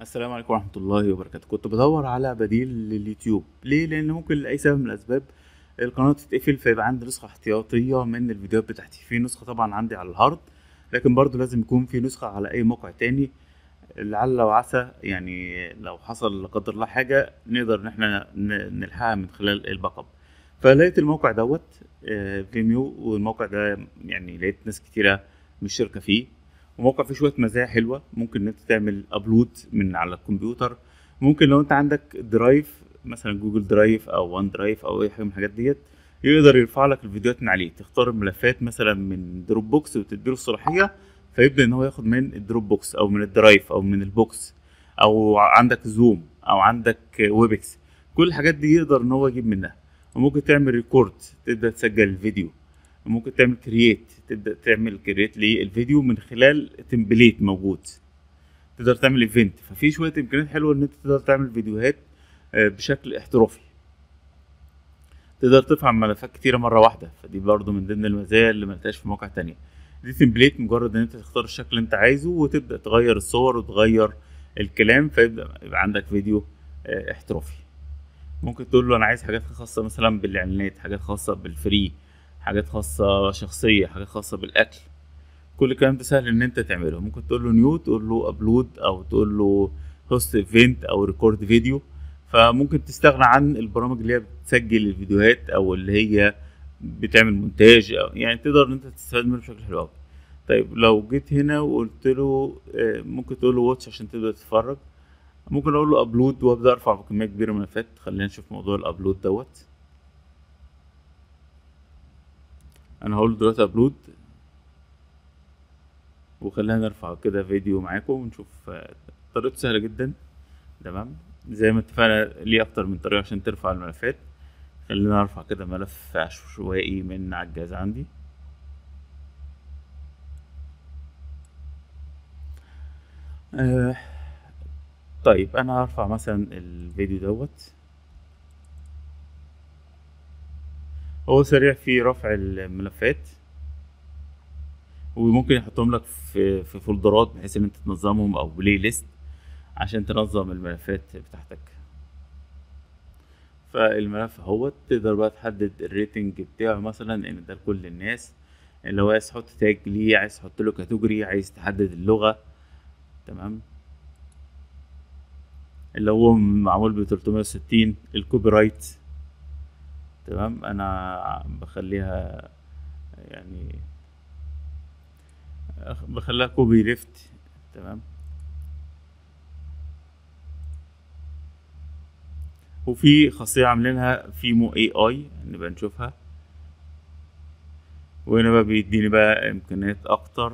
السلام عليكم ورحمة الله وبركاته كنت بدور على بديل لليوتيوب ليه لأن ممكن لأي سبب من الأسباب القناة تتقفل فيبقى عندي نسخة احتياطية من الفيديوهات بتاعتي في نسخة طبعا عندي على الهارد لكن برضو لازم يكون في نسخة على أي موقع تاني لعل وعسى يعني لو حصل لا قدر الله حاجة نقدر إن احنا ن- نلحقها من خلال الباك اب فلقيت الموقع دوت آه، فيميو والموقع ده يعني لقيت ناس كتيرة مشتركة فيه وموقع فيه شويه مزايا حلوه ممكن ان انت تعمل ابلود من على الكمبيوتر ممكن لو انت عندك درايف مثلا جوجل درايف او وان درايف او اي حاجه من الحاجات ديت يقدر يرفع لك الفيديوهات من عليه تختار الملفات مثلا من دروب بوكس وتديله الصلاحيه فيبدا ان هو ياخد من الدروب بوكس او من الدرايف او من البوكس او عندك زوم او عندك ويبكس كل الحاجات دي يقدر ان هو يجيب منها وممكن تعمل ريكورد تبدا تسجل الفيديو ممكن تعمل كرييت تبدا تعمل كرييت للفيديو من خلال تمبليت موجود تقدر تعمل ايفنت ففي شويه امكانيات حلوه ان انت تقدر تعمل فيديوهات آه، بشكل احترافي تقدر ترفع ملفات كتيره مره واحده فدي برضو من ضمن المزايا اللي ملقتهاش في مواقع تانية دي تمبليت مجرد ان انت تختار الشكل اللي انت عايزه وتبدا تغير الصور وتغير الكلام فيبدا يبقى عندك فيديو آه، احترافي ممكن تقول له انا عايز حاجات خاصه مثلا بالاعلانات حاجات خاصه بالفري حاجات خاصه شخصيه حاجات خاصه بالاكل كل الكلام ده سهل ان انت تعمله ممكن تقول له نيو تقول له ابلود او تقول له هوست ايفنت او ريكورد فيديو فممكن تستغنى عن البرامج اللي هي بتسجل الفيديوهات او اللي هي بتعمل مونتاج أو يعني تقدر ان انت تستفاد منه بشكل حلو قوي طيب لو جيت هنا وقلت له آه، ممكن تقول له واتش عشان تبدا تتفرج ممكن اقول له ابلود وابدا ارفع بكميه كبيره من الملفات خلينا نشوف موضوع الابلود دوت انا هقول له دلوقتي ابلود وخلينا نرفع كده فيديو معاكم ونشوف آه، طريقته سهله جدا تمام زي ما اتفقنا ليه اكتر من طريقه عشان ترفع الملفات خلينا ارفع كده ملف عشوائي من على الجهاز عندي آه طيب انا هرفع مثلا الفيديو دوت هو سريع في رفع الملفات وممكن يحطهم لك في في فولدرات بحيث ان انت تنظمهم او بلاي ليست عشان تنظم الملفات بتاعتك فالملف اهوت تقدر بقى تحدد الريتنج بتاعه مثلا ان ده لكل الناس اللي هو عايز تحط تاج ليه عايز تحط له كاتيجوري عايز تحدد اللغة تمام اللي هو معمول ب 360 الكوبي رايت تمام انا بخليها يعني أخ- بخليها كوبي ليفت تمام وفي خاصية عاملينها فيمو اي اي نبقى نشوفها وهنا بقى بيديني بقى امكانيات اكتر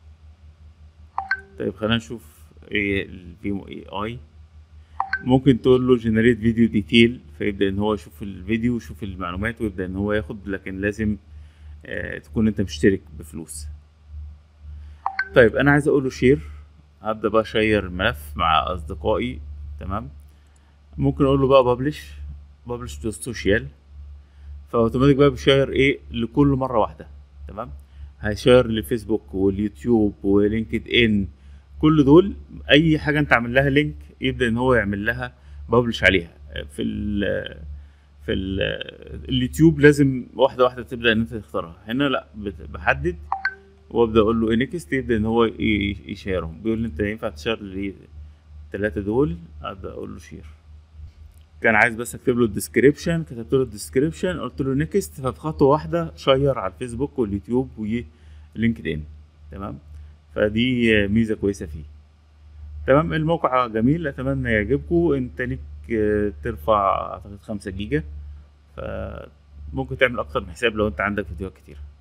طيب خلينا نشوف ايه الفيمو اي اي ممكن تقول له جنريت فيديو ديتيل فيبدأ ان هو يشوف الفيديو ويشوف المعلومات ويبدأ ان هو ياخد لكن لازم آه، تكون انت مشترك بفلوس طيب انا عايز اقول له شير هبدأ بقى اشير الملف مع اصدقائي تمام ممكن اقول له بقى ببلش ببلش تو سوشيال فاوتوماتيك بقى بيشير ايه لكل مره واحده تمام هيشير لفيسبوك واليوتيوب ولينكد ان كل دول اي حاجه انت عامل لها لينك يبدا ان هو يعمل لها ببلش عليها في ال في ال اليوتيوب لازم واحده واحده تبدا ان انت تختارها هنا لا بت- بحدد وابدا اقول له انكست يبدا ان هو ي- ي- يشيرهم بيقول لي انت ينفع تشير لي الثلاثه دول ابدا اقول له شير كان عايز بس اكتب له الديسكريبشن كتبت له الديسكريبشن قلت له نيكست فبخطوه واحده شير على الفيسبوك واليوتيوب ولينكد ان تمام فدي ميزه كويسه فيه تمام الموقع جميل اتمنى يعجبكم انت ليك آه، ترفع اعتقد خمسة جيجا فممكن تعمل اكتر من حساب لو انت عندك فيديوهات كتير